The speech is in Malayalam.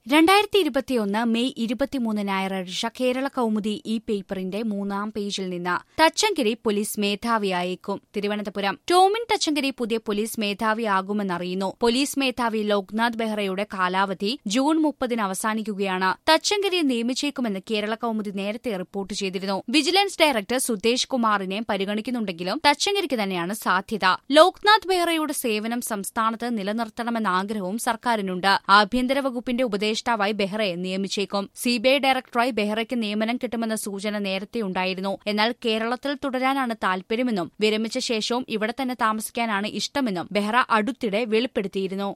രണ്ടായിരത്തി ഇരുപത്തിയൊന്ന് മെയ് ഇരുപത്തിമൂന്ന് ഞായറാഴ്ച കേരള കൗമുദി ഈ പേപ്പറിന്റെ മൂന്നാം പേജിൽ നിന്ന് തച്ചങ്കരി പോലീസ് മേധാവിയായേക്കും തിരുവനന്തപുരം ടോമിൻ തച്ചങ്കരി പുതിയ പോലീസ് മേധാവിയാകുമെന്നറിയുന്നു പോലീസ് മേധാവി ലോക്നാഥ് ബെഹ്റയുടെ കാലാവധി ജൂൺ മുപ്പതിന് അവസാനിക്കുകയാണ് തച്ചങ്കരിയെ നിയമിച്ചേക്കുമെന്ന് കേരള കൗമുദി നേരത്തെ റിപ്പോർട്ട് ചെയ്തിരുന്നു വിജിലൻസ് ഡയറക്ടർ സുദേശ് കുമാറിനെ പരിഗണിക്കുന്നുണ്ടെങ്കിലും തച്ചങ്കരിക്ക് തന്നെയാണ് സാധ്യത ലോക്നാഥ് ബെഹ്റയുടെ സേവനം സംസ്ഥാനത്ത് നിലനിർത്തണമെന്ന ആഗ്രഹവും സർക്കാരിനുണ്ട് ആഭ്യന്തര വകുപ്പിന്റെ ഉപദേഷ്ടാവായി ബെഹ്റയെ നിയമിച്ചേക്കും സിബിഐ ഡയറക്ടറായി ബെഹ്റയ്ക്ക് നിയമനം കിട്ടുമെന്ന സൂചന നേരത്തെയുണ്ടായിരുന്നു എന്നാൽ കേരളത്തിൽ തുടരാനാണ് താൽപര്യമെന്നും വിരമിച്ച ശേഷവും ഇവിടെ തന്നെ താമസിക്കാനാണ് ഇഷ്ടമെന്നും ബെഹ്റ അടുത്തിടെ വെളിപ്പെടുത്തിയിരുന്നു